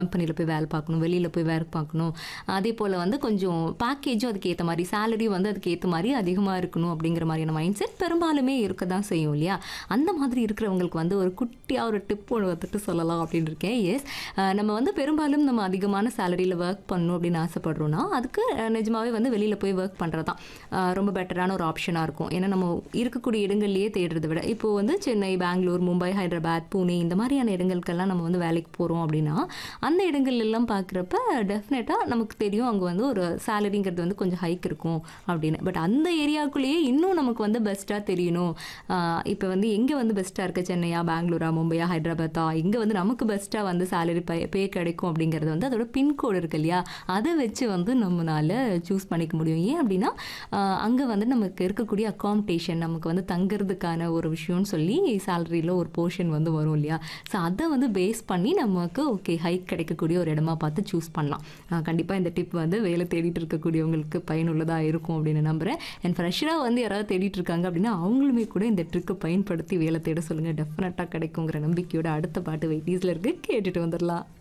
கம்பெனியில் போய் வேலை பார்க்கணும் வெளியில் போய் வேலை பார்க்கணும் அதே போல் வந்து கொஞ்சம் பேக்கேஜும் அதுக்கு ஏற்ற மாதிரி சேலரி வந்து அதுக்கு ஏற்ற மாதிரி அதிகமாக இருக்கணும் அப்படிங்கிற மாதிரியான மைண்ட் செட் பெரும்பாலுமே இருக்க தான் செய்யும் இல்லையா அந்த மாதிரி இருக்கிறவங்களுக்கு வந்து ஒரு குட்டியாக ஒரு டிப் ஒன்று வந்துட்டு சொல்லலாம் அப்படின்னு இருக்கேன் எஸ் நம்ம வந்து பெரும்பாலும் நம்ம அதிகமான சேலரியில் ஒர்க் பண்ணணும் அப்படின்னு ஆசைப்படுறோன்னா அதுக்கு அஹ், நிஜமாவே வந்து வெளியில் போய் ஒர்க் பண்ணுறது தான் அஹ், ரொம்ப பெட்டரான ஒரு ஆப்ஷனாக இருக்கும் ஏன்னா நம்ம இருக்கக்கூடிய இடங்கள்லேயே தேடுறதை விட இப்போ வந்து சென்னை பெங்களூர் மும்பை ஹைதராபாத் பூனே இந்த மாதிரியான இடங்களுக்கெல்லாம் நம்ம வந்து வேலைக்கு போகிறோம் அப்படின்னா அந்த இடங்கள் எல்லாம் பார்க்குறப்ப டெஃபினட்டாக நமக்கு தெரியும் அங்கே வந்து ஒரு சேலரிங்கிறது வந்து கொஞ்சம் ஹைக் இருக்கும் அப்படின்னு பட் அந்த ஏரியாவுக்குள்ளேயே இன்னும் நமக்கு வந்து பெஸ்ட்டாக தெரியணும் இப்போ வந்து எங்கே வந்து பெஸ்ட்டாக இருக்குது சென்னையா பெங்களூரா மும்பையா ஹைதராபாத்தா இங்கே வந்து நமக்கு பெஸ்ட்டாக வந்து சேலரி பே பே கிடைக்கும் அப்படிங்கிறது வந்து அதோட பின்கோடு இருக்கு இல்லையா அதை வச்சு வந்து நம்மளால சூஸ் பண்ணிக்க முடியும் ஏன் அப்படின்னா அங்கே வந்து நமக்கு இருக்கக்கூடிய அக்காமடேஷன் நமக்கு வந்து தங்குறதுக்கான ஒரு விஷயம்னு சொல்லி சேலரியில் ஒரு போர்ஷன் வந்து வரும் இல்லையா ஸோ அதை வந்து பேஸ் பண்ணி நமக்கு ஓகே ஹைக் கிடைக்கக்கூடிய ஒரு இடமா பார்த்து சூஸ் பண்ணலாம் கண்டிப்பாக இந்த டிப் வந்து வேலை தேடிட்டு இருக்கக்கூடியவங்களுக்கு பயனுள்ளதாக இருக்கும் அப்படின்னு நம்புகிறேன் அண்ட் ஃப்ரெஷராக வந்து யாராவது தேடிட்டு இருக்காங்க அப்படின்னா அவங்களுமே கூட இந்த ட்ரிக்கை பயன்படுத்தி வேலை தேட சொல்லுங்கள் டெஃபினட்டாக கிடைக்குங்கிற நம்பிக்கையோட அடுத்த பாட்டு வெயிட்டீஸில் இருக்குது கேட்டுட்டு வந்துடலாம்